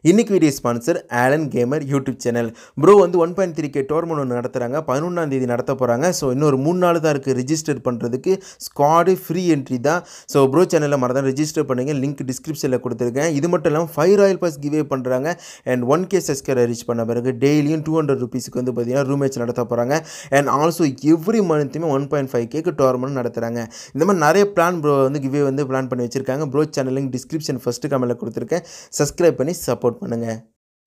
இன்னைக்கு video sponsor Alan gamer YouTube channel bro வந்து one point three K tournament ஒன்று நடத்துகிறாங்க பதினொன்றாம் தேதி நடத்த போகிறாங்க ஸோ இன்னொரு மூணு நாள் தான் இருக்குது ரிஜிஸ்டர் பண்ணுறதுக்கு ஸ்குவாடு ஃப்ரீ என்ட்ரி தான் ஸோ ப்ரோ சேனலில் மறதான் ரெஜிஸ்டர் பண்ணுங்கள் லிங்க் டிஸ்கிரிப்ஷனில் கொடுத்துருக்கேன் இது மட்டும் இல்லாமல் ஃபைவ் ராயல் பாஸ் கிவே பண்ணுறாங்க அண்ட் ஒன் கே சஸ்கர் ரீச் பண்ண பிறகு டெய்லியும் டூ ஹண்ட்ரட் ருபீஸ்க்கு வந்து பார்த்தீங்கன்னா ரூம் மேட்ச் நடத்த போகிறாங்க அண்ட் ஆல்சோ எவ்ரி மந்த்துமே ஒன் பாயிண்ட் ஃபைவ் கேக்கு டோர்மெண்ட் நடத்துகிறாங்க இந்த மாதிரி நிறைய பிளான் ப்ரோ வந்து கிவே வந்து பிளான் பண்ணி வச்சிருக்காங்க bro channel link description first கமெண்ட்டில் கொடுத்துருக்கேன் சப்ஸ்கிரைப் பண்ணி சப்போர்ட் பண்ணுங்கள்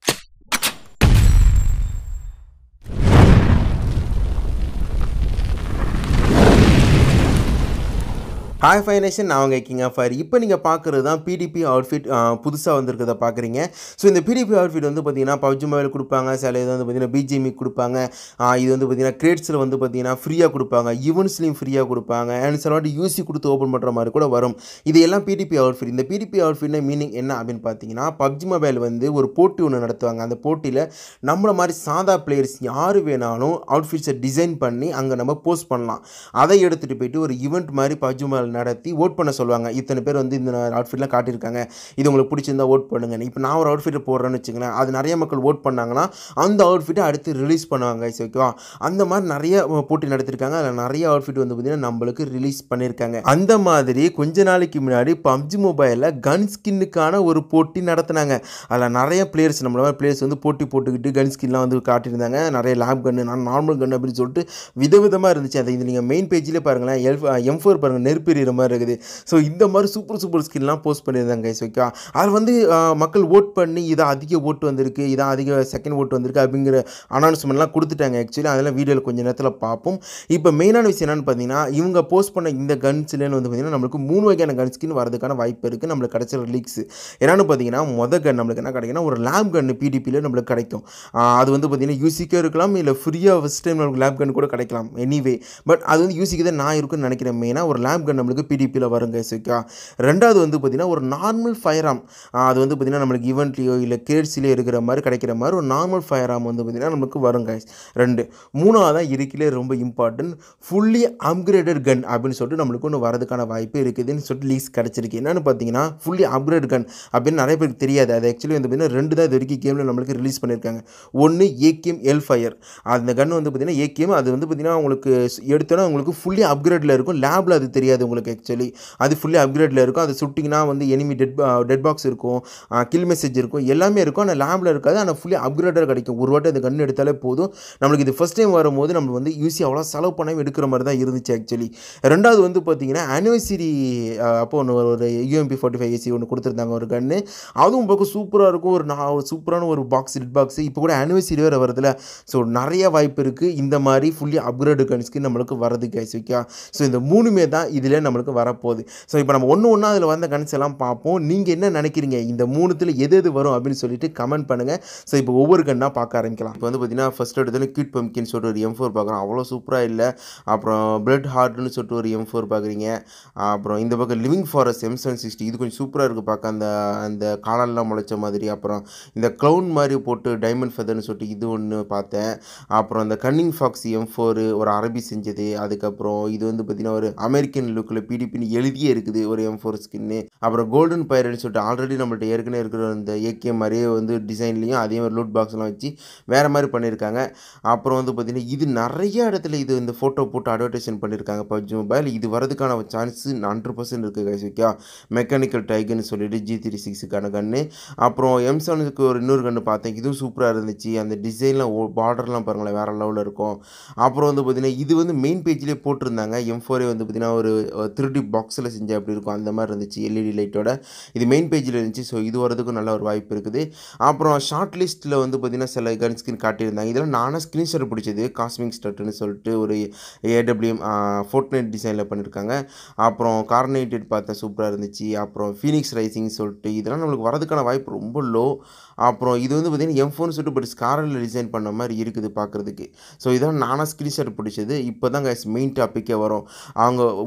ஹாய் ஃபைனேஷன் நான் உங்கள் கிங் ஆஃப் ஃபயர் இப்போ நீங்கள் பார்க்குறது தான் பிடிபி அவுட்ஃபிட் புதுசாக வந்திருக்கிறத பார்க்குறீங்க ஸோ இந்த பிடிபி அவுட்ஃபிட் வந்து பார்த்தீங்கன்னா பப்ஜி மொபைல் கொடுப்பாங்க சில இது வந்து பார்த்தீங்கன்னா பிஜிஎம்இ கொடுப்பாங்க ஆ, இது வந்து பார்த்தீங்கன்னா கிரேட்ஸில் வந்து பார்த்தீங்கன்னா ஃப்ரீயாக கொடுப்பாங்க ஈவெண்ட்ஸ்லையும் ஃப்ரீயாக கொடுப்பாங்க அண்ட் சில வாட்டி யூசி கொடுத்து ஓப்பன் பண்ணுற மாதிரி கூட வரும் இது எல்லாம் பிடிபி அவுட்ஃபிட் இந்த பிடிபி அவுட்ஃபிட்னா மீனிங் என்ன அப்படின்னு பார்த்தீங்கன்னா பப்ஜி மொபைல் வந்து ஒரு போட்டி ஒன்று நடத்துவாங்க அந்த போட்டியில் நம்மள மாதிரி சாதா பிளேயர்ஸ் யார் வேணாலும் அவுட்ஃபிட்ஸை டிசைன் பண்ணி அங்கே நம்ம போஸ்ட் பண்ணலாம் அதை எடுத்துகிட்டு போயிட்டு ஒரு ஈவெண்ட் மாதிரி பப்ஜி மொபைல் நடத்தி ஓட் பண்ண சொல்லுவாங்க இத்தனை பேர் வந்து இந்த அவுட்ஃபிட்லாம் காட்டியிருக்காங்க இது உங்களுக்கு பிடிச்சிருந்தா ஓட் பண்ணுங்க இப்போ நான் ஒரு அவுட்ஃபிட்டை போடுறேன்னு வச்சுங்களேன் அது நிறைய மக்கள் ஓட் பண்ணாங்கன்னா அந்த அவுட்ஃபிட்டை அடுத்து ரிலீஸ் பண்ணுவாங்க guys, ஓகேவா அந்த மாதிரி நிறைய அஹ், போட்டி நடத்திருக்காங்க அதில் நிறைய அவுட்ஃபிட் வந்து பார்த்திங்கன்னா நம்மளுக்கு ரிலீஸ் பண்ணியிருக்காங்க அந்த மாதிரி கொஞ்ச நாளைக்கு முன்னாடி பப்ஜி மொபைலில் கன் ஸ்கின்னுக்கான ஒரு போட்டி நடத்தினாங்க அதில் நிறைய பிளேயர்ஸ் நம்மள மாதிரி பிளேயர்ஸ் வந்து போட்டி போட்டுக்கிட்டு கன் ஸ்கின்லாம் வந்து காட்டியிருந்தாங்க நிறைய லேப் கன்று நான் நார்மல் கன் அப்படின்னு சொல்லிட்டு விதவிதமாக இருந்துச்சு அதை இது நீங்கள் மெயின் பேஜ்லேயே பாருங்களேன் எல் எம் ஃபோர் பாருங்கள் நெருப்பு எறிகிற மாதிரி இருக்குது ஸோ இந்த மாதிரி சூப்பர் சூப்பர் ஸ்கின்லாம் போஸ்ட் பண்ணியிருந்தாங்க கைஸ் ஓகே அதில் வந்து ஆஹ், மக்கள் ஓட் பண்ணி இதான் அதிக ஓட்டு வந்திருக்கு இதான் அதிக செகண்ட் ஓட்டு வந்திருக்கு அப்படிங்கிற அனௌன்ஸ்மெண்ட்லாம் கொடுத்துட்டாங்க ஆக்சுவலி அதெல்லாம் வீடியோவில் கொஞ்சம் நேரத்தில் பார்ப்போம் இப்போ மெயினான விஷயம் என்னென்னு பார்த்தீங்கன்னா இவங்க போஸ்ட் பண்ண இந்த கன்ஸ்லேன்னு வந்து பார்த்தீங்கன்னா நம்மளுக்கு மூணு வகையான கன் ஸ்கின் வரதுக்கான வாய்ப்பு இருக்குது நம்மளுக்கு கிடைச்ச லீக்ஸ் என்னென்னு பார்த்தீங்கன்னா மொதல் கன் நம்மளுக்கு என்ன கிடைக்குன்னா ஒரு லேப் கன் பிடிபியில் நம்மளுக்கு கிடைக்கும் ஆஹ், அது வந்து பார்த்தீங்கன்னா யூசிக்கே இருக்கலாம் இல்லை ஃப்ரீயாக ஃபஸ்ட் டைம் நம்மளுக்கு லேப் கன் கூட கிடைக்கலாம் எனிவே பட் அது வந்து யூசிக்கு தான் நான் இருக்குன்னு நினைக்கிறேன் மெயினாக ஒரு லேப் கன் நம்மளுக்கு பிடிபியில் வருங்க ஓகே ரெண்டாவது வந்து பார்த்தீங்கன்னா ஒரு நார்மல் ஃபயர் ஆம் அது வந்து பார்த்தீங்கன்னா நம்மளுக்கு ஈவெண்ட்லேயோ இல்லை கேட்ஸ்லேயோ இருக்கிற மாதிரி கிடைக்கிற மாதிரி ஒரு நார்மல் ஃபயர் ஆம் வந்து பார்த்தீங்கன்னா நம்மளுக்கு வரும் guys ரெண்டு மூணாவதாக இருக்கலே ரொம்ப இம்பார்ட்டன்ட் ஃபுல்லி அப்கிரேடட் கன் அப்படின்னு சொல்லிட்டு நம்மளுக்கு ஒன்று வரதுக்கான வாய்ப்பு இருக்குதுன்னு சொல்லிட்டு லீஸ் கிடச்சிருக்கு என்னென்னு பார்த்தீங்கன்னா ஃபுல்லி அப்கிரேட் கன் அப்படின்னு நிறைய பேருக்கு தெரியாது அது ஆக்சுவலி வந்து பார்த்தீங்கன்னா ரெண்டு தான் இது வரைக்கும் கேமில் நம்மளுக்கு ரிலீஸ் பண்ணியிருக்காங்க ஒன்று ஏகேஎம் எல் ஃபயர் அந்த கன் வந்து பார்த்தீங்கன்னா ஏகேஎம் அது வந்து பார்த்தீங்கன்னா உங்களுக்கு எடுத்தோன்னா உங்களுக்கு ஃபுல்லி அப்கிரேடில் இருக்கும் லேபில் அது தெரியாது உங்களுக்கு ஆக்சுவலி அது ஃபுல்லி அப்கிரேடில் இருக்கும் அது சுட்டிங்கன்னா வந்து எனிமி டெட் டெட் பாக்ஸ் இருக்கும் கில் மெசேஜ் இருக்கும் எல்லாமே இருக்கும் ஆனால் லேபில் இருக்காது ஆனால் ஃபுல்லி அப்கிரேடாக கிடைக்கும் ஒரு வாட்டி அந்த கன் எடுத்தாலே போதும் நம்மளுக்கு இது ஃபஸ்ட் டைம் வரும்போது நம்ம வந்து யூசி அவ்வளோ செலவு பண்ணாமல் எடுக்கிற மாதிரி தான் இருந்துச்சு ஆக்சுவலி ரெண்டாவது வந்து பார்த்தீங்கன்னா ஆனிவர்சரி அப்போ ஒன்று ஒரு யூஎம்பி ஃபார்ட்டி ஃபைவ் ஏசி ஒன்று கொடுத்துருந்தாங்க ஒரு கன்று அதுவும் பார்க்க சூப்பராக இருக்கும் ஒரு நான் ஒரு சூப்பரான ஒரு பாக்ஸ் டெட் பாக்ஸ் இப்போ கூட ஆனிவர்சரி வேறு வருதுல ஸோ நிறைய வாய்ப்பு இருக்குது இந்த மாதிரி ஃபுல்லி அப்கிரேடு கன்ஸ்க்கு நம்மளுக்கு வரது கைஸ் ஓகே ஸோ இந்த மூணுமே தான் இதில் நம்மளுக்கு வரப்போகுது ஸோ இப்போ நம்ம ஒன்று ஒன்றா அதில் வந்த கன்ஸ் எல்லாம் பார்ப்போம் நீங்கள் என்ன நினைக்கிறீங்க இந்த மூணுத்தில் எது எது வரும் அப்படின்னு சொல்லிட்டு கமெண்ட் பண்ணுங்கள் ஸோ இப்போ ஒவ்வொரு கன்னாக பார்க்க ஆரம்பிக்கலாம் இப்போ வந்து பார்த்தீங்கன்னா ஃபஸ்ட் எடுத்தோன்னே கியூட் பம்கின்னு சொல்லிட்டு ஒரு எம் ஃபோர் பார்க்குறோம் அவ்வளோ சூப்பராக இல்லை அப்புறம் பிளட் ஹார்ட்னு சொல்லிட்டு ஒரு எம் ஃபோர் பார்க்குறீங்க அப்புறம் இந்த பக்கம் living forest M seven sixty இது கொஞ்சம் சூப்பராக இருக்குது பார்க்க அந்த அந்த காலெல்லாம் முளைச்ச மாதிரி அப்புறம் இந்த க்ளவுன் மாதிரி போட்டு டைமண்ட் ஃபெதர்னு சொல்லிட்டு இது ஒன்று பார்த்தேன் அப்புறம் இந்த கன்னிங் ஃபாக்ஸ் எம் ஃபோரு ஒரு அரபி செஞ்சது அதுக்கப்புறம் இது வந்து பார்த்திங்கன்னா ஒரு அமெரிக்கன் லுக்கில் பிடிபின்னு எழுதியே இருக்குது ஒரு எம் ஃபோர் ஸ்கின்னு அப்புறம் கோல்டன் பைரட்னு சொல்லிட்டு ஆல்ரெடி நம்மள்ட்ட ஏற்கனவே இருக்கிற அந்த ஏகே மாதிரியே வந்து டிசைன்லேயும் அதே மாதிரி லூட் பாக்ஸ்லாம் வச்சு வேறு மாதிரி பண்ணியிருக்காங்க அப்புறம் வந்து பார்த்திங்கன்னா இது நிறைய இடத்துல இது இந்த ஃபோட்டோ போட்டு அட்வர்டைஸ்மெண்ட் பண்ணியிருக்காங்க பப்ஜி மொபைல் இது வரதுக்கான சான்ஸ் ஹண்ட்ரட் பர்சன்ட் இருக்குது கைஸ் ஓகே மெக்கானிக்கல் டைகர்னு சொல்லிட்டு ஜி த்ரீ சிக்ஸுக்கான கன்று அப்புறம் எம் செவனுக்கு ஒரு இன்னொரு கன்று பார்த்தேன் இதுவும் சூப்பராக இருந்துச்சு அந்த டிசைன்லாம் பார்டர்லாம் பாருங்களேன் வேறு லெவலில் இருக்கும் அப்புறம் வந்து பார்த்திங்கன்னா இது வந்து மெயின் பேஜ்லேயே போட்டிருந்தாங்க எம் ஃபோரே வந்து பார்த்திங்கன்னா ஒரு திருடி பாக்ஸில் செஞ்ச அப்படி இருக்கும் அந்த மாதிரி இருந்துச்சு எல்இடி லைட்டோட இது மெயின் பேஜில் இருந்துச்சு ஸோ இது வரதுக்கும் நல்ல ஒரு வாய்ப்பு இருக்குது அப்புறம் ஷார்ட் லிஸ்ட்டில் வந்து பார்த்திங்கன்னா சில கன் ஸ்கின் காட்டியிருந்தாங்க இதெல்லாம் நானாக ஸ்க்ரீன்ஷாட் பிடிச்சது காஸ்மிக் ஸ்டட்டுன்னு சொல்லிட்டு ஒரு ஏடபிள்யூஎம் ஃபோர்ட்நைட் டிசைனில் பண்ணியிருக்காங்க அப்புறம் கார்னேட்டட் பார்த்தேன் சூப்பராக இருந்துச்சு அப்புறம் ஃபீனிக்ஸ் ரைசிங் சொல்லிட்டு இதெல்லாம் நம்மளுக்கு வரதுக்கான வாய்ப்பு ரொம்ப லோ அப்புறம் இது வந்து பார்த்திங்கன்னா எம் ஃபோன் சொல்லிட்டு பட் ஸ்காரில் டிசைன் பண்ண மாதிரி இருக்குது பார்க்குறதுக்கு ஸோ இதெல்லாம் நானாக ஸ்க்ரீன்ஷாட் பிடிச்சது இப்போ தான் கைஸ் மெயின் டாப்பிக்கே வரும் அவங்க ஓட் பண்ண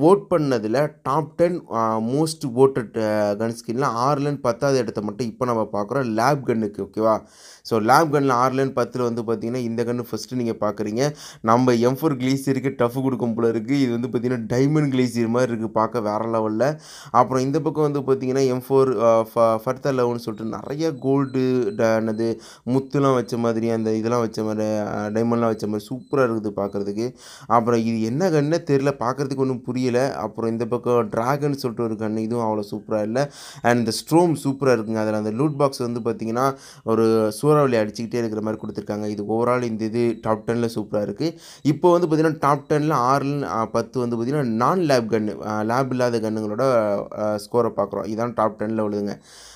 பண்ணதில் top ten most voted gun ஸ்கின்ல ஆறுலேருந்து பத்தாவது இடத்த மட்டும் இப்போ நம்ம பார்க்குறோம் லேப் கன்னுக்கு ஓகேவா ஸோ லேப் கன்னில் ஆறுலேருந்து பத்தில் வந்து பார்த்தீங்கன்னா இந்த கன்று ஃபஸ்ட்டு நீங்கள் பார்க்குறீங்க நம்ம எம் ஃபோர் கிளேசியருக்கு டஃப் கொடுக்கும் போல இருக்குது இது வந்து பார்த்தீங்கன்னா டைமண்ட் கிளேசியர் மாதிரி இருக்குது பார்க்க வேறு லெவலில் அப்புறம் இந்த பக்கம் வந்து பார்த்தீங்கன்னா எம் ஃபோர் ஃபர்த்தர் லெவல்னு சொல்லிட்டு நிறைய கோல்டு என்னது முத்துலாம் வச்ச மாதிரி அந்த இதெல்லாம் வச்ச மாதிரி டைமண்ட்லாம் வச்ச மாதிரி சூப்பராக இருக்குது பார்க்குறதுக்கு அப்புறம் இது என்ன கண்ணே தெரில பார்க்குறதுக்கு ஒன்றும் புரியலை அப்புறம் இந்த பக்கம் ட்ராகன் சொல்லிட்டு ஒரு கன்று இதுவும் அவ்வளோ சூப்பராக இல்லை அண்ட் இந்த ஸ்ட்ரோம் சூப்பராக இருக்குங்க அதில் அந்த லூட் பாக்ஸ் வந்து பார்த்தீங்கன்னா ஒரு சூறாவளி அடிச்சுக்கிட்டே இருக்கிற மாதிரி கொடுத்துருக்காங்க இது ஓவரால் இந்த இது டாப் டெனில் சூப்பராக இருக்குது இப்போ வந்து பார்த்தீங்கன்னா டாப் டெனில் ஆறில் பத்து வந்து பார்த்தீங்கன்னா நான் லேப் கன்று லேப் இல்லாத கன்னுங்களோட ஸ்கோரை பார்க்குறோம் இதான் டாப் டெனில் விழுதுங்க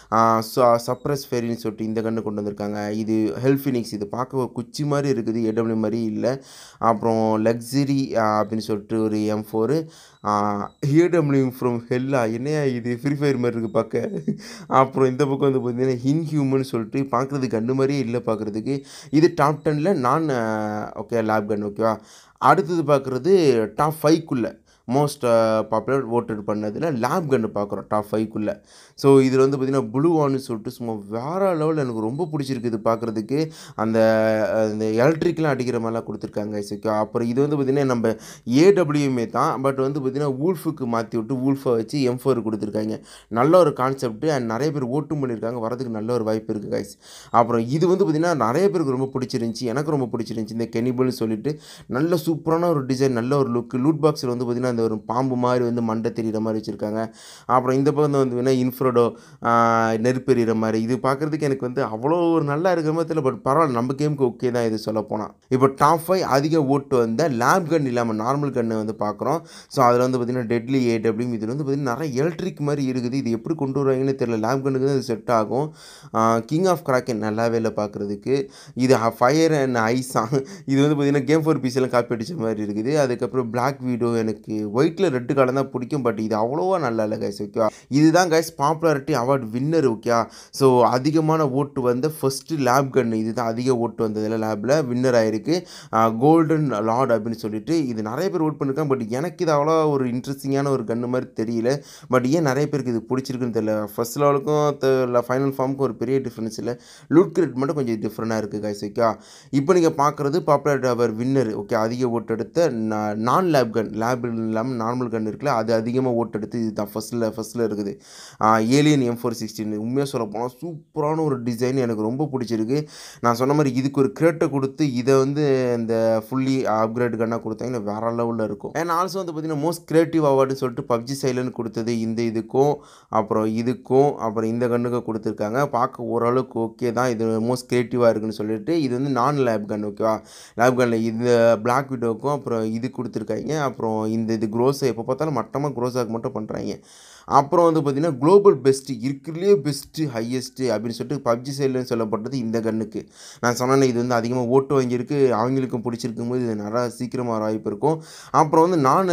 சப்ரஸ் ஃபெரின்னு சொல்லிட்டு இந்த கன்று கொண்டு வந்திருக்காங்க இது ஹெல்ஃபினிக்ஸ் இது பார்க்க ஒரு குச்சி மாதிரி இருக்குது ஏடபிள்யூ மாதிரி இல்லை அப்புறம் லக்ஸரி அப்படின்னு சொல்லிட்டு ஒரு எம் ஃபோரு ஏடபிள்யூ ஃப்ரம் ஹெல்லா என்னையா இது ஃப்ரீ ஃபயர் மாதிரி இருக்குது பார்க்க அப்புறம் இந்த பக்கம் வந்து பார்த்தீங்கன்னா இன்ஹியூமன் சொல்லிட்டு பார்க்குறதுக்கு கன்று மாதிரியே இல்லை பார்க்குறதுக்கு இது டாப் டெனில் நான் ஓகே லேப் கன் ஓகேவா அடுத்தது பார்க்குறது டாப் ஃபைவ்க்குள்ளே மோஸ்ட் பாப்புலர் ஓட்டட் பண்ணதில் லேப் கன்று பார்க்குறோம் டாப் ஃபைவ்க்குள்ளே ஸோ இதில் வந்து பார்த்திங்கன்னா ப்ளூ ஆன்னு சொல்லிட்டு சும்மா வேறு லெவலில் எனக்கு ரொம்ப பிடிச்சிருக்கு இது பார்க்குறதுக்கு அந்த அந்த எலக்ட்ரிக்லாம் அடிக்கிற மாதிரிலாம் கொடுத்துருக்காங்க ஓகே அப்புறம் இது வந்து பார்த்திங்கன்னா நம்ம ஏடபிள்யூமே தான் பட் வந்து பார்த்திங்கன்னா வூல்ஃபுக்கு மாற்றி விட்டு வூல்ஃபை வச்சு எம் ஃபோர் கொடுத்துருக்காங்க நல்ல ஒரு கான்செப்ட் அண்ட் நிறைய பேர் ஓட்டும் பண்ணியிருக்காங்க வரதுக்கு நல்ல ஒரு வாய்ப்பு இருக்குது கைஸ் அப்புறம் இது வந்து பார்த்திங்கன்னா நிறைய பேருக்கு ரொம்ப பிடிச்சிருந்துச்சி எனக்கு ரொம்ப பிடிச்சிருந்துச்சி இந்த கெனிபிள்னு சொல்லிட்டு நல்ல சூப்பரான ஒரு டிசைன் நல்ல ஒரு லுக் லூட் பாக்ஸில் வந்து பார்த்திங்கன்னா அந்த ஒரு பாம்பு மாதிரி வந்து மண்டை தெரிகிற மாதிரி வச்சுருக்காங்க அப்புறம் இந்த பக்கம் வந்து வேணால் இன்ஃப்ரோடோ நெருப்பெறிகிற மாதிரி இது பார்க்குறதுக்கு எனக்கு வந்து அவ்வளோ ஒரு நல்லா இருக்கிற மாதிரி தெரியல பட் பரவாயில்ல நம்ம கேமுக்கு ஓகே தான் இது சொல்ல போனால் இப்போ டாப் ஃபைவ் அதிக ஓட்டு வந்த லேப் கன் இல்லாமல் நார்மல் கன்னு வந்து பார்க்குறோம் ஸோ அதில் வந்து பார்த்திங்கன்னா டெட்லி ஏடபிள்யூ இதில் வந்து பார்த்திங்கன்னா நிறைய எலக்ட்ரிக் மாதிரி இருக்குது இது எப்படி கொண்டு வருவாங்கன்னு தெரியல லேப் கன்னுக்கு தான் இது செட் ஆகும் கிங் ஆஃப் கிராக்கன் நல்லாவே இல்லை பார்க்குறதுக்கு இது ஃபயர் அண்ட் ஐஸா இது வந்து பார்த்திங்கன்னா கேம் ஃபோர் பிசிலாம் காப்பி அடித்த மாதிரி இருக்குது அதுக்கப்புறம் பிளாக் வீடோ எனக்கு ஒயிட்டில் ரெட்டு கலர் தான் பிடிக்கும் பட் இது அவ்வளோவா நல்லா இல்லை கைஸ் ஓகே இதுதான் guys popularity award winner okay so அதிகமான ஓட்டு வந்த ஃபஸ்ட்டு லேப் கன் இதுதான் அதிக ஓட்டு வந்ததில் லேபில் வின்னர் ஆயிருக்கு கோல்டன் லார்ட் அப்படின்னு சொல்லிட்டு இது நிறைய பேர் ஓட் பண்ணியிருக்காங்க பட் எனக்கு இது அவ்வளோ ஒரு இன்ட்ரெஸ்டிங்கான ஒரு கன்று மாதிரி தெரியல பட் ஏன் நிறைய பேருக்கு இது பிடிச்சிருக்குன்னு தெரியல ஃபர்ஸ்ட் லெவலுக்கும் ஃபைனல் ஃபார்முக்கும் ஒரு பெரிய டிஃப்ரென்ஸ் இல்லை லூட் கிரேட் மட்டும் கொஞ்சம் டிஃப்ரெண்ட்டாக இருக்குது கைஸ் ஓகே இப்போ நீங்கள் பார்க்குறது பாப்புலர் அவர் வின்னர் ஓகே அதிக ஓட்டு எடுத்த நான் லேப் கன் லேப் இல்லாமல் நார்மல் கன் இருக்குல்ல அது அதிகமாக ஓட்டு எடுத்து இதுதான் ஃபஸ்ட்டில் ஃபஸ்ட்டில் இருக்குது ஏலியன் எம் ஃபோர் சிக்ஸ்டின் உண்மையாக சொல்ல போனால் சூப்பரான ஒரு டிசைன் எனக்கு ரொம்ப பிடிச்சிருக்கு நான் சொன்ன மாதிரி இதுக்கு ஒரு கிரேட்டை கொடுத்து இதை வந்து இந்த ஃபுல்லி அப்கிரேட் கன்னாக கொடுத்தாங்கன்னா வேற லெவலில் இருக்கும் அண்ட் ஆல்சோ வந்து பார்த்திங்கன்னா மோஸ்ட் கிரியேட்டிவ் அவார்டுன்னு சொல்லிட்டு பப்ஜி சைலன்னு கொடுத்தது இந்த இதுக்கும் அப்புறம் இதுக்கும் அப்புறம் இந்த கன்னுக்கும் கொடுத்துருக்காங்க பார்க்க ஓரளவுக்கு ஓகே தான் இது மோஸ்ட் கிரியேட்டிவாக இருக்குன்னு சொல்லிட்டு இது வந்து நான் லேப் கன் ஓகேவா லேப் கன்னில் இந்த பிளாக் விடோக்கும் அப்புறம் இது கொடுத்துருக்காங்க அப்புறம் இந்த இது க்ரோஸை எப்போ பார்த்தாலும் மட்டமாக க்ரோஸாக மட்டும் பண்ணுறாங்க அப்புறம் வந்து பார்த்திங்கன்னா குளோபல் பெஸ்ட்டு இருக்கிறதுலே பெஸ்ட்டு ஹையஸ்ட்டு அப்படின்னு சொல்லிட்டு பப்ஜி சைடில் சொல்லப்பட்டது இந்த கன்னுக்கு நான் சொன்னேன் இது வந்து அதிகமாக ஓட்டு வாங்கியிருக்கு அவங்களுக்கும் பிடிச்சிருக்கும் போது இது நிறையா சீக்கிரமாக வாய்ப்பு இருக்கும் அப்புறம் வந்து நான்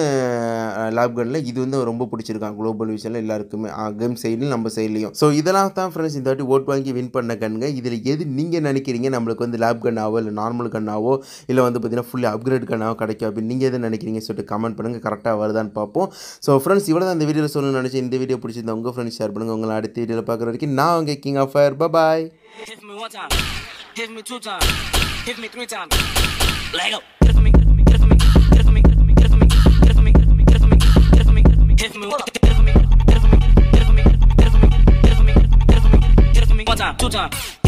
லேப் கன்னில் இது வந்து ரொம்ப பிடிச்சிருக்கான் குளோபல் விஷயம்ல எல்லாருக்குமே கேம் சைட்லையும் நம்ம சைட்லையும் ஸோ இதெல்லாம் தான் ஃப்ரெண்ட்ஸ் இந்த வாட்டி ஓட்டு வாங்கி வின் பண்ண கண்ணுங்க இதில் எது நீங்கள் நினைக்கிறீங்க நம்மளுக்கு வந்து லேப் கன்னாவோ இல்லை நார்மல் கன்னாவோ இல்லை வந்து பார்த்திங்கன்னா ஃபுல்லி அப்கிரேட் கன்னாவோ கிடைக்கும் அப்படின்னு நீங்கள் எது நினைக்கிறீங்க சொல்லிட்டு கமெண்ட் பண்ணுங்கள் கரெக்டாக வருதான்னு பார்ப்போம் ஸோ ஃப்ரெண்ட்ஸ் இவ்வளோ தான் இந்த வீடியோவில் சொல்லணும்னு நினச்சி இந்த வீடியோ பிடிச்சிருந்தா உங்கள் ஃப்ரெண்ட்ஸ் ஷேர் பண்ணுங்கள் உங்களை அடுத்த வீடியோவில் பார்க்குற வரைக்கும் நான் உங்கள் king of fire boy Hit me one time, hit me two times, hit me three times. Lego. Get it for me, get it for me, get it for me, get it for me, get it for me, get it for me, get it for me, get it for me, get it for me, get it for me, get it for me, get it for me, get it for me, get it for me, get it for me, get it for me, get it for me, get it for me, get it for me, one time, two times.